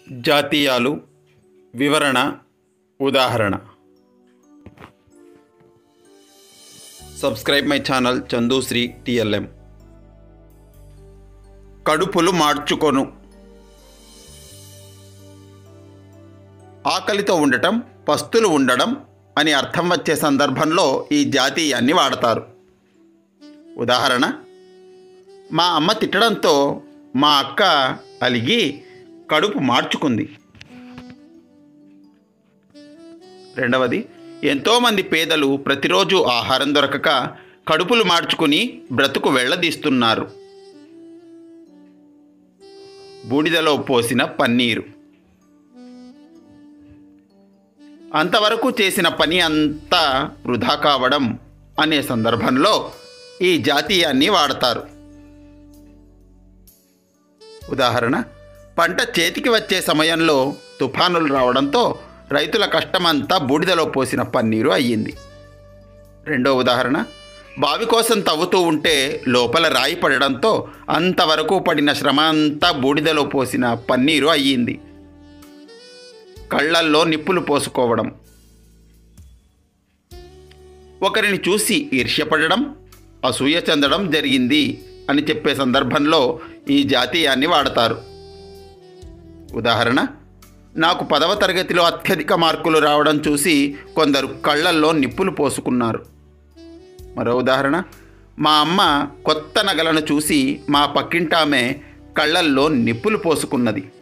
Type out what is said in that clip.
జాతీయాలు వివరణ ఉదాహరణ subscribe my channel Chandusri TLM కడుపులు మార్చుకొను ఆకలితో ఉండటం పస్తులు ఉండడం అని అర్థం వచ్చే సందర్భంలో ఈ జాతీయాన్ని వాడతారు ఉదాహరణ మా అమ్మ తిట్టడంతో మా అక్క అలిగి కడుపు మార్చుకుంది రెండవది ఎంతోమంది పేదలు ప్రతిరోజు ఆహారం దొరకక కడుపులు మార్చుకుని బ్రతుకు వెళ్ళదీస్తున్నారు బూడిదలో పోసిన పన్నీరు అంతవరకు చేసిన పని అంతా వృధా కావడం అనే సందర్భంలో ఈ జాతీయాన్ని వాడతారు ఉదాహరణ పంట చేతికి వచ్చే సమయంలో తుఫానులు రావడంతో రైతుల కష్టమంతా బూడిదలో పోసిన పన్నీరు అయ్యింది రెండో ఉదాహరణ బావి కోసం తవ్వుతూ ఉంటే లోపల రాయి పడడంతో అంతవరకు పడిన శ్రమ అంతా బూడిదలో పోసిన పన్నీరు అయ్యింది కళ్ళల్లో నిప్పులు పోసుకోవడం ఒకరిని చూసి ఈర్ష్యపడడం అసూయ చెందడం జరిగింది అని చెప్పే సందర్భంలో ఈ జాతీయాన్ని వాడతారు ఉదాహరణ నాకు పదవ తరగతిలో అత్యధిక మార్కులు రావడం చూసి కొందరు కళ్ళల్లో నిప్పులు పోసుకున్నారు మరో ఉదాహరణ మా అమ్మ కొత్త నగలను చూసి మా పక్కింటామె కళ్ళల్లో నిప్పులు పోసుకున్నది